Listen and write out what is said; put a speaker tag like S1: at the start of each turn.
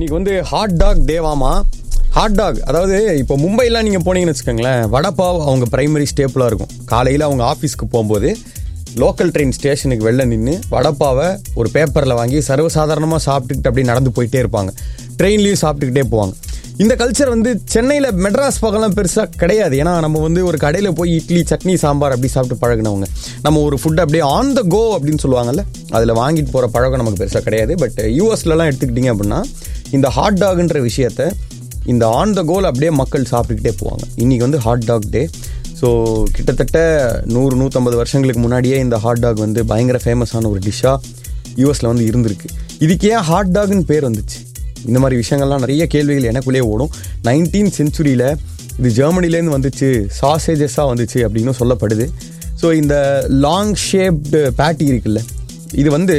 S1: இன்னைக்கு வந்து hot dog டேவாமா ஹாட் டாக் அதாவது இப்போ மும்பைலாம் நீங்கள் போனீங்கன்னு வச்சுக்கோங்களேன் வடப்பாவ் அவங்க பிரைமரி ஸ்டேப்பிளாக இருக்கும் காலையில் அவங்க ஆஃபீஸ்க்கு போகும்போது லோக்கல் ட்ரெயின் ஸ்டேஷனுக்கு வெளில நின்று வடப்பாவை ஒரு பேப்பரில் வாங்கி சர்வசாதாரணமாக சாப்பிட்டுக்கிட்டு அப்படியே நடந்து போயிட்டே இருப்பாங்க ட்ரெயின்லேயும் சாப்பிட்டுக்கிட்டே போவாங்க இந்த கல்ச்சர் வந்து சென்னையில் மெட்ராஸ் பக்கம்லாம் பெருசாக கிடையாது ஏன்னா நம்ம வந்து ஒரு கடையில் போய் இட்லி சட்னி சாம்பார் அப்படி சாப்பிட்டு பழகினவங்க நம்ம ஒரு ஃபுட் அப்படியே ஆன் த கோ அப்படின்னு சொல்லுவாங்கல்ல அதில் வாங்கிட்டு போகிற பழக்கம் நமக்கு பெருசாக கிடையாது பட் யூஎஸ்லலாம் எடுத்துக்கிட்டிங்க அப்படின்னா இந்த ஹாட் டாக்ன்ற விஷயத்த இந்த ஆன் த கோல் அப்படியே மக்கள் சாப்பிட்டுக்கிட்டே போவாங்க இன்றைக்கி வந்து ஹாட் டாக் டே ஸோ கிட்டத்தட்ட நூறு நூற்றம்பது வருஷங்களுக்கு முன்னாடியே இந்த ஹாட் டாக் வந்து பயங்கர ஃபேமஸான ஒரு டிஷ்ஷாக யூஎஸில் வந்து இருந்திருக்கு இதுக்கு ஏன் ஹாட் டாக்னு பேர் வந்துச்சு இந்த மாதிரி விஷயங்கள்லாம் நிறைய கேள்விகள் எனக்குள்ளேயே ஓடும் நைன்டீன் செஞ்சுரியில் இது ஜெர்மனிலேருந்து வந்துச்சு சாசேஜஸாக வந்துச்சு அப்படின்னு சொல்லப்படுது ஸோ இந்த லாங் ஷேப்டு பேட்டி இருக்குல்ல இது வந்து